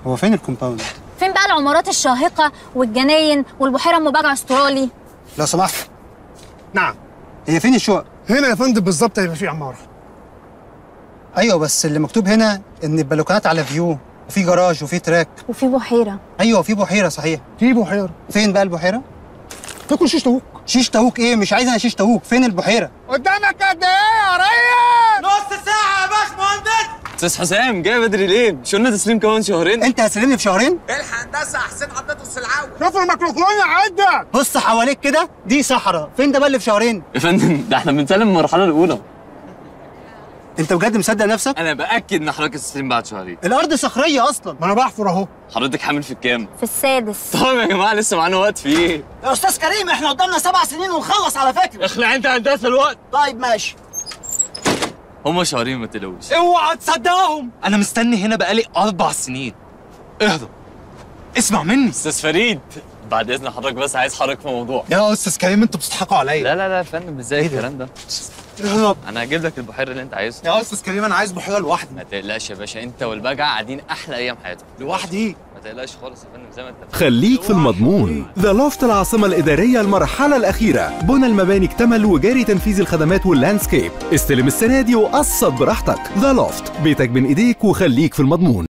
هو فين الكومباوند فين بقى العمارات الشاهقة والجناين والبحيرة ام بجع استرالي لو سمحت نعم هي فين الشقق هنا يا فندم بالظبط هيبقى في عماره ايوه بس اللي مكتوب هنا ان البلوكات على فيو وفي جراج وفي تراك وفي بحيرة ايوه في بحيره صحيح في بحيره فين بقى البحيره تاكل شيش طاووق شيش تاووك ايه مش عايز انا شيش تاووك فين البحيره قدامك قد ايه يا ريس استاذ حسام جاي بدري ليه؟ مش قلنا تسليم كمان شهرين؟ انت هتسلمني في شهرين الهندسه حسين عدته السلعاوي شوف الميكروفون عدك بص حواليك كده دي صحراء فين ده بقى اللي في شهرين يا فندم ده احنا بنسلم المرحله الاولى انت بجد مصدق نفسك انا باكد ان حضرتك التسليم بعد شهرين الارض صخريه اصلا ما انا بحفر اهو حضرتك حامل في الكام؟ في السادس طيب يا جماعه لسه معانا وقت في ايه؟ يا استاذ كريم احنا قدامنا سبع سنين ونخلص على فكره اخلع انت هندسه الوقت طيب ماشي هما شهرين ما تقلقوش اوعى تصدقهم انا مستني هنا بقالي اربع سنين اهدى اسمع مني استاذ فريد بعد اذن حضرتك بس عايز حضرتك في موضوع يا استاذ كريم انتوا بتضحكوا عليا لا لا لا يا فندم ازاي الكلام ده؟ يا انا هجيب لك البحيره اللي انت عايزها يا استاذ كريم انا عايز بحيره لوحدي ما تقلقش يا باشا انت والبجع قاعدين احلى ايام حياتك لوحدي ما تقلقش خالص يا فندم زي ما انت خليك في المضمون ذا لوفت العاصمة الإدارية المرحلة الأخيرة بنى المباني اكتمل وجاري تنفيذ الخدمات واللاندسكيب استلم السنة دي وقسط براحتك ذا لوفت بيتك بين إيديك وخليك في المضمون